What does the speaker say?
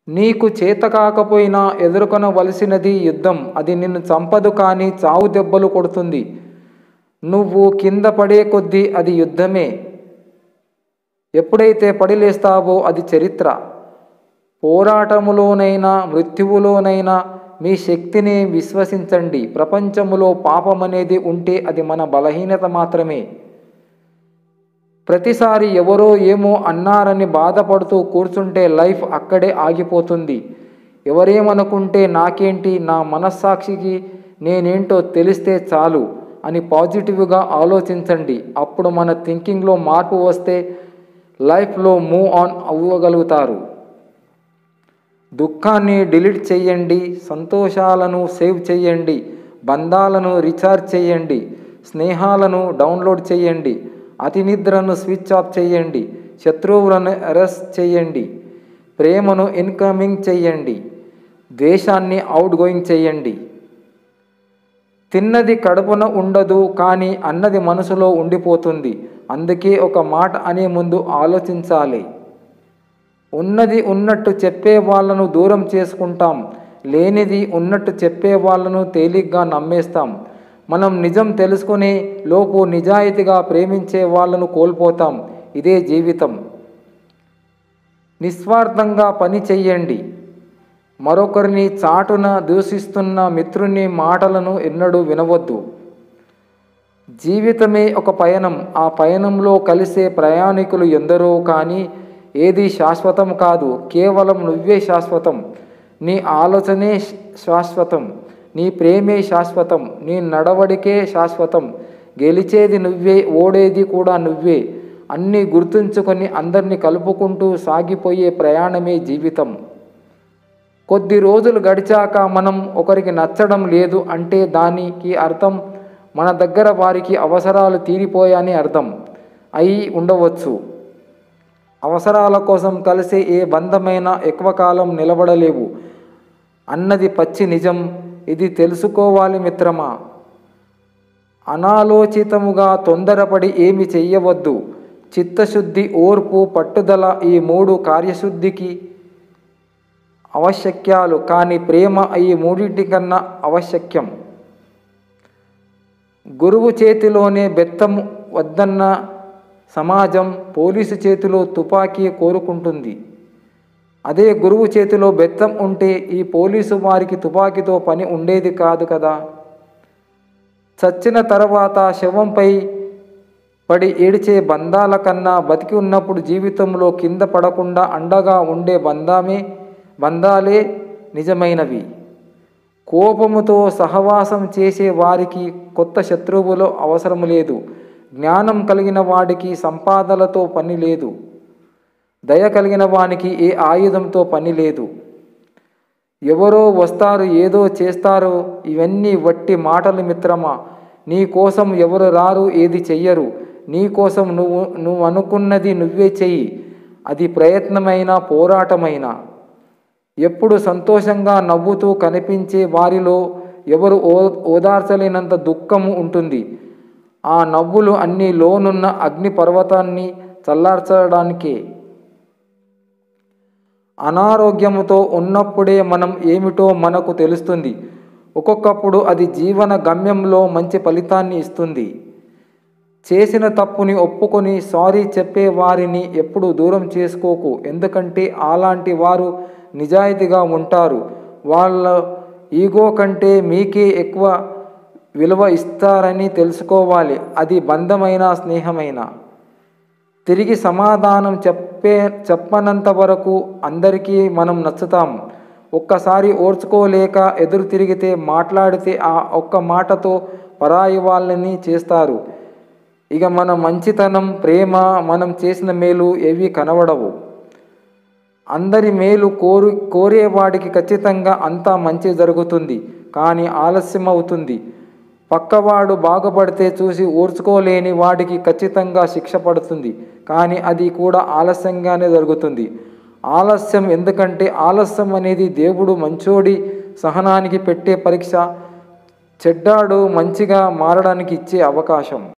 నీకు చేతకాకపోయినా ఎదుర్కొనవలసినది యుద్ధం అది నిన్ను చంపదు కానీ చావు దెబ్బలు కొడుతుంది నువ్వు కింద పడే కొద్దీ అది యుద్ధమే ఎప్పుడైతే పడిలేస్తావో అది చరిత్ర పోరాటములోనైనా మృత్యువులోనైనా మీ శక్తిని విశ్వసించండి ప్రపంచములో పాపం అనేది ఉంటే అది మన బలహీనత మాత్రమే ప్రతిసారి ఎవరో ఏమో అన్నారని బాధపడుతూ కూర్చుంటే లైఫ్ అక్కడే ఆగిపోతుంది ఎవరేమనుకుంటే నాకేంటి నా మనస్సాక్షికి నేనేంటో తెలిస్తే చాలు అని పాజిటివ్గా ఆలోచించండి అప్పుడు మన థింకింగ్లో మార్పు వస్తే లైఫ్లో మూవ్ ఆన్ అవ్వగలుగుతారు దుఃఖాన్ని డిలీట్ చేయండి సంతోషాలను సేవ్ చేయండి బంధాలను రీఛార్జ్ చేయండి స్నేహాలను డౌన్లోడ్ చేయండి అతి నిద్రను స్విచ్ ఆఫ్ చేయండి శత్రువులను అరెస్ట్ చేయండి ప్రేమను ఇన్కమింగ్ చేయండి ద్వేషాన్ని అవుట్ గోయింగ్ చేయండి తిన్నది కడుపున ఉండదు కానీ అన్నది మనసులో ఉండిపోతుంది అందుకే ఒక మాట అనే ముందు ఆలోచించాలి ఉన్నది ఉన్నట్టు చెప్పే వాళ్ళను దూరం చేసుకుంటాం లేనిది ఉన్నట్టు చెప్పే వాళ్ళను తేలిగ్గా నమ్మేస్తాం మనం నిజం తెలుసుకునే లోపు నిజాయితీగా ప్రేమించే వాళ్ళను కోల్పోతాం ఇదే జీవితం నిస్వార్థంగా పని చెయ్యండి మరొకరిని చాటున దూషిస్తున్న మిత్రుని మాటలను ఎన్నడూ వినవద్దు జీవితమే ఒక పయనం ఆ పయనంలో కలిసే ప్రయాణికులు ఎందరో కానీ ఏది శాశ్వతం కాదు కేవలం నువ్వే శాశ్వతం నీ ఆలోచనే శాశ్వతం నీ ప్రేమే శాశ్వతం నీ నడవడికే శాశ్వతం గెలిచేది నువ్వే ఓడేది కూడా నువ్వే అన్నీ గుర్తుంచుకొని అందరినీ కలుపుకుంటూ సాగిపోయే ప్రయాణమే జీవితం కొద్ది రోజులు గడిచాక మనం ఒకరికి నచ్చడం లేదు అంటే దానికి అర్థం మన దగ్గర వారికి అవసరాలు తీరిపోయాయని అర్థం అయి ఉండవచ్చు అవసరాల కోసం కలిసే ఏ బంధమైనా ఎక్కువ కాలం నిలబడలేవు అన్నది పచ్చి నిజం ఇది తెలుసుకోవాలి మిత్రమా అనాలోచితముగా తొందరపడి ఏమి చెయ్యవద్దు చిత్తశుద్ధి ఓర్పు పట్టుదల ఈ మూడు కార్యశుద్ధికి అవశ్యక్యాలు కానీ ప్రేమ ఈ మూడింటికన్నా అవశ్యక్యం గురువు చేతిలోనే బెత్తం వద్దన్న సమాజం పోలీసు చేతిలో తుపాకీ కోరుకుంటుంది అదే గురువు చేతిలో బెత్తం ఉంటే ఈ పోలీసు వారికి తుపాకీతో పని ఉండేది కాదు కదా చచ్చిన తర్వాత శవంపై పడి ఏడిచే బంధాల కన్నా బతికి ఉన్నప్పుడు జీవితంలో కింద పడకుండా అండగా ఉండే బంధామే బంధాలే నిజమైనవి కోపముతో సహవాసం చేసే వారికి కొత్త శత్రువులు అవసరం లేదు జ్ఞానం కలిగిన వాడికి సంపాదనలతో పని లేదు దయ కలిగిన వానికి ఏ ఆయుధంతో పని లేదు ఎవరో వస్తారు ఏదో చేస్తారు ఇవన్నీ వట్టి మాటలు మిత్రమా నీ కోసం ఎవరు రారు ఏది చెయ్యరు నీ కోసం నువ్వు నువ్వు అనుకున్నది నువ్వే చెయ్యి అది ప్రయత్నమైన పోరాటమైనా ఎప్పుడు సంతోషంగా నవ్వుతూ కనిపించే వారిలో ఎవరు ఓ ఓదార్చలేనంత దుఃఖము ఉంటుంది ఆ నవ్వులు అన్ని లోనున్న అగ్ని పర్వతాన్ని చల్లార్చడానికే అనారోగ్యముతో ఉన్నప్పుడే మనం ఏమిటో మనకు తెలుస్తుంది ఒక్కొక్కప్పుడు అది జీవన గమ్యంలో మంచి ఫలితాన్ని ఇస్తుంది చేసిన తప్పుని ఒప్పుకొని సారీ చెప్పే వారిని ఎప్పుడు దూరం చేసుకోకు ఎందుకంటే అలాంటి వారు నిజాయితీగా ఉంటారు వాళ్ళ ఈగో కంటే మీకే ఎక్కువ విలువ ఇస్తారని తెలుసుకోవాలి అది బంధమైన స్నేహమైన తిరిగి సమాధానం చెప్పే చెప్పనంత వరకు అందరికీ మనం నచ్చుతాం ఒక్కసారి ఓర్చుకోలేక ఎదురు తిరిగితే మాట్లాడితే ఆ ఒక్క మాటతో పరాయి వాళ్ళని చేస్తారు ఇక మన మంచితనం ప్రేమ మనం చేసిన మేలు ఏవి కనబడవు అందరి మేలు కోరు కోరేవాడికి ఖచ్చితంగా అంతా మంచి జరుగుతుంది కానీ ఆలస్యం అవుతుంది పక్కవాడు బాగుపడితే చూసి ఓర్చుకోలేని వాడికి ఖచ్చితంగా శిక్ష పడుతుంది కానీ అది కూడా ఆలస్యంగానే జరుగుతుంది ఆలస్యం ఎందుకంటే ఆలస్యం అనేది దేవుడు మంచోడి సహనానికి పెట్టే పరీక్ష చెడ్డాడు మంచిగా మారడానికి ఇచ్చే అవకాశం